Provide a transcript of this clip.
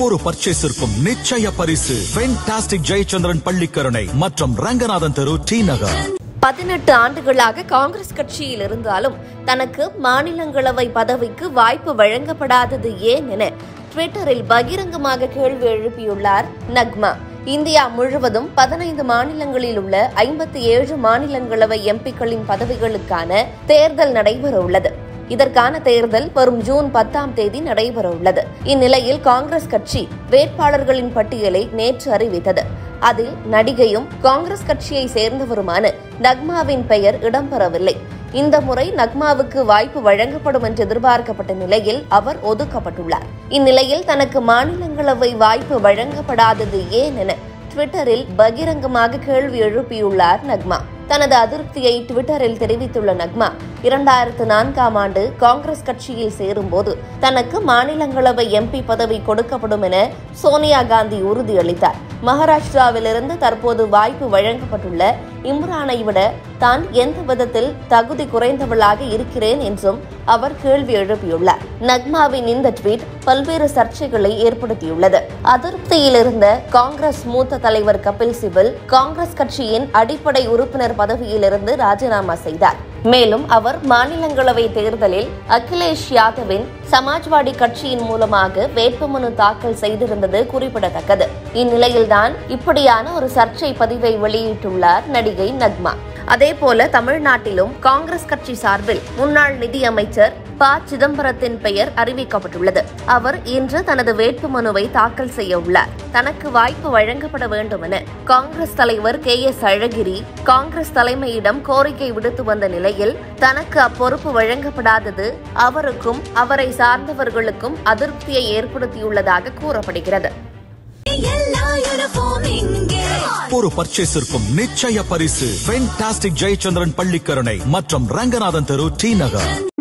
ஒவ்வொரு பர்ச்சேஸிற்கும் நிச்சய பரிசு ஃபென்டாஸ்டிக் ஜெயச்சந்திரன் பள்ளிக்கரணை மற்றும் ரங்கநாதன் தெரு டி நகர் பதினெட்டு ஆண்டுகளாக காங்கிரஸ் கட்சியில் இருந்தாலும் தனக்கு மாநிலங்களவை பதவிக்கு வாய்ப்பு வழங்கப்படாதது ஏன் என ட்விட்டரில் பகிரங்கமாக கேள்வி எழுப்பியுள்ளார் நக்மா இந்தியா முழுவதும் பதினைந்து மாநிலங்களில் உள்ள ஐம்பத்தி ஏழு மாநிலங்களவை எம்பிக்களின் பதவிகளுக்கான தேர்தல் நடைபெற உள்ளது இதற்கான தேர்தல் வரும் ஜூன் பத்தாம் தேதி நடைபெற உள்ளது இந்நிலையில் காங்கிரஸ் கட்சி வேட்பாளர்களின் பட்டியலை நேற்று அறிவித்தது அதில் நடிகையும் காங்கிரஸ் கட்சியை சேர்ந்தவருமான நக்மாவின் பெயர் இடம்பெறவில்லை இந்த முறை நக்மாவுக்கு வாய்ப்பு வழங்கப்படும் என்று எதிர்பார்க்கப்பட்ட நிலையில் அவர் ஒதுக்கப்பட்டுள்ளார் இந்நிலையில் தனக்கு மாநிலங்களவை வாய்ப்பு வழங்கப்படாதது ஏன் என ட்விட்டரில் பகிரங்கமாக கேள்வி எழுப்பியுள்ளார் நக்மா தனது அதிருப்தியை ட்விட்டரில் தெரிவித்துள்ள நக்மா இரண்டாயிரத்து நான்காம் ஆண்டு காங்கிரஸ் கட்சியில் சேரும்போது தனக்கு மாநிலங்களவை எம்பி பதவி கொடுக்கப்படும் என சோனியா காந்தி உறுதியளித்தார் மகாராஷ்டிராவிலிருந்து தற்போது வாய்ப்பு வழங்கப்பட்டுள்ள இம்ரானை விட தான் எந்த விதத்தில் தகுதி குறைந்தவளாக இருக்கிறேன் என்றும் அவர் கேள்வி எழுப்பியுள்ளார் நக்மாவின் இந்த ட்வீட் பல்வேறு சர்ச்சைகளை ஏற்படுத்தியுள்ளது அதிருப்தியில் இருந்த காங்கிரஸ் மூத்த தலைவர் கபில் சிபல் காங்கிரஸ் கட்சியின் அடிப்படை உறுப்பினர் பதவியிலிருந்து ராஜினாமா செய்தார் மேலும் அவர் மாநிலங்களவை தேர்தலில் அகிலேஷ் யாதவின் சமாஜ்வாடி கட்சியின் மூலமாக வேட்புமனு தாக்கல் செய்திருந்தது குறிப்பிடத்தக்கது இந்நிலையில்தான் இப்படியான ஒரு சர்ச்சை பதிவை வெளியிட்டுள்ளார் நடிகை நக்மா அதேபோல தமிழ்நாட்டிலும் காங்கிரஸ் கட்சி சார்பில் முன்னாள் நிதியமைச்சர் ப சிதம்பரத்தின் பெயர் அறிவிக்கப்பட்டுள்ளது அவர் இன்று தனது வேட்புமனுவை தாக்கல் செய்ய உள்ளார் தனக்கு வாய்ப்பு வழங்கப்பட வேண்டும் என காங்கிரஸ் தலைவர் கே எஸ் அழகிரி காங்கிரஸ் தலைமையிடம் கோரிக்கை விடுத்து வந்த நிலையில் தனக்கு அப்பொறுப்பு வழங்கப்படாதது அவருக்கும் அவரை சார்ந்தவர்களுக்கும் அதிருப்தியை ஏற்படுத்தியுள்ளதாக கூறப்படுகிறது எல்லா யூனிஃபார்ம் இங்கே ஒவ்வொரு பர்ச்சேஸிற்கும் நிச்சய பரிசு ஃபென்டாஸ்டிக் ஜெயச்சந்திரன் பள்ளிக்கரணை மற்றும் ரங்கநாதன் தெரு டி நகர்